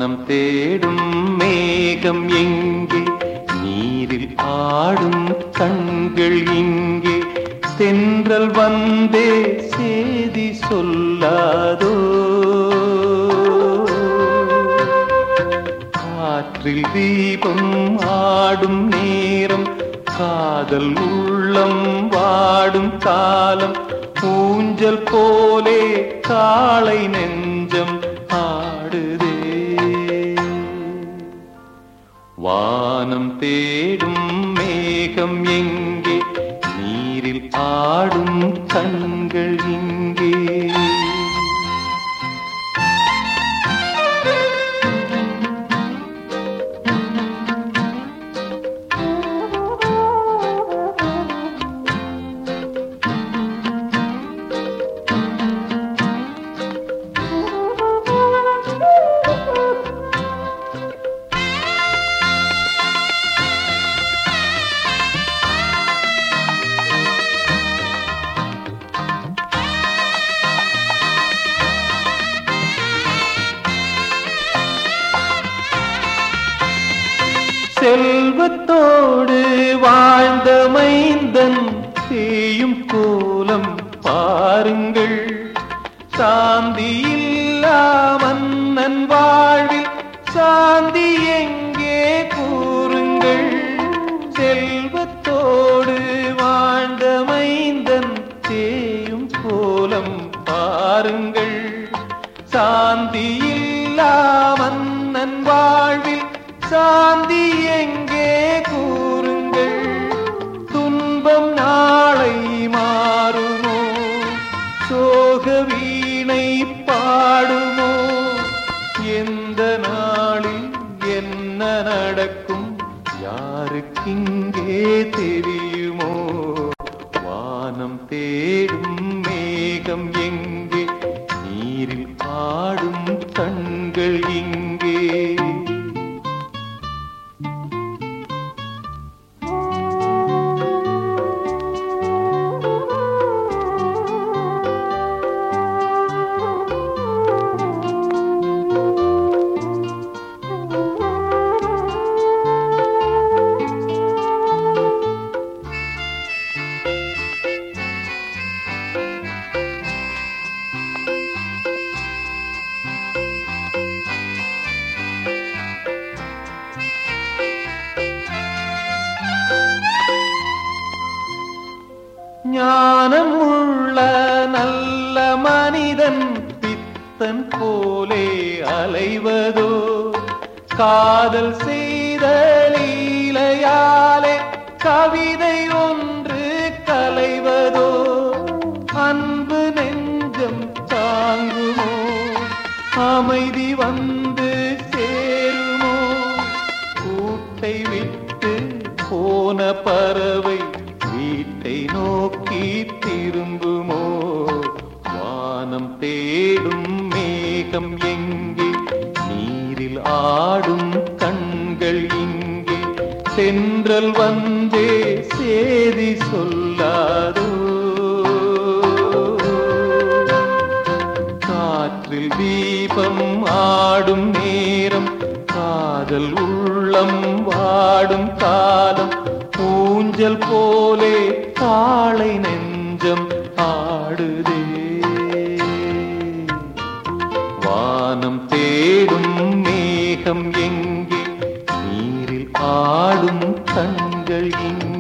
வானம் தேடும் மேகம் எங்கே நீரில் ஆடும் கண்கள் இங்கே தென்றல் வந்தே சேதி சொல்லாதோ காற்றில் தீபம் ஆடும் நேரம் காதல் உள்ளம் வாடும் காலம் ஊஞ்சல் போலே காளை நெஞ்சம் ஆடுதே வானம் தேடும் மேகம் எங்கே நீரில் ஆடும் கண்கள் இங்கே செல்வத்தோடு வாழ்ந்த மைந்தன் செய்யும் கோலம் பாருங்கள் சாந்தி இல்லா மன்னன் வாழ்வில் சாந்தி எங்கே கூறுங்கள் செல்வத்தோடு வாழ்ந்த மைந்தன் செய்யும் கோலம் பாருங்கள் சாந்தி இல்லா மன்னன் வாழ்வில் சாந்தி எங்கே கூறுங்கள் துன்பம் நாளை மாறுமோ சோக வீணை பாடுமோ எந்த நாளில் என்ன நடக்கும் யாருக்கிங்கே தெரியுமோ வானம் தேடும் மேகம் எங்கே நீரில் ஆடும் கண்கள் இங்கே ஞானம் உள்ள நல்ல மனிதன் பித்தன் போலே அலைவதோ காதல் செய்த லீலையாலே கவிதை ஒன்று கலைவதோ அன்பு நெஞ்சம் தாங்குமோ அமைதி வந்து சேருமோ கூட்டை விட்டு போன பறவை வீட்டை நோக்கி திரும்புமோ வானம் தேடும் மேகம் எங்கே நீரில் ஆடும் கண்கள் இங்கே சென்றல் வந்தே சேதி சொல்லாதோ காற்றில் தீபம் ஆடும் நேரம் காதல் உள்ளம் வாடும் காலம் ஊஞ்சல் போலே காளை நெஞ்சம் ஆடுதே வானம் தேடும் மேகம் எங்கே நீரில் ஆடும் கண்கள் இங்கே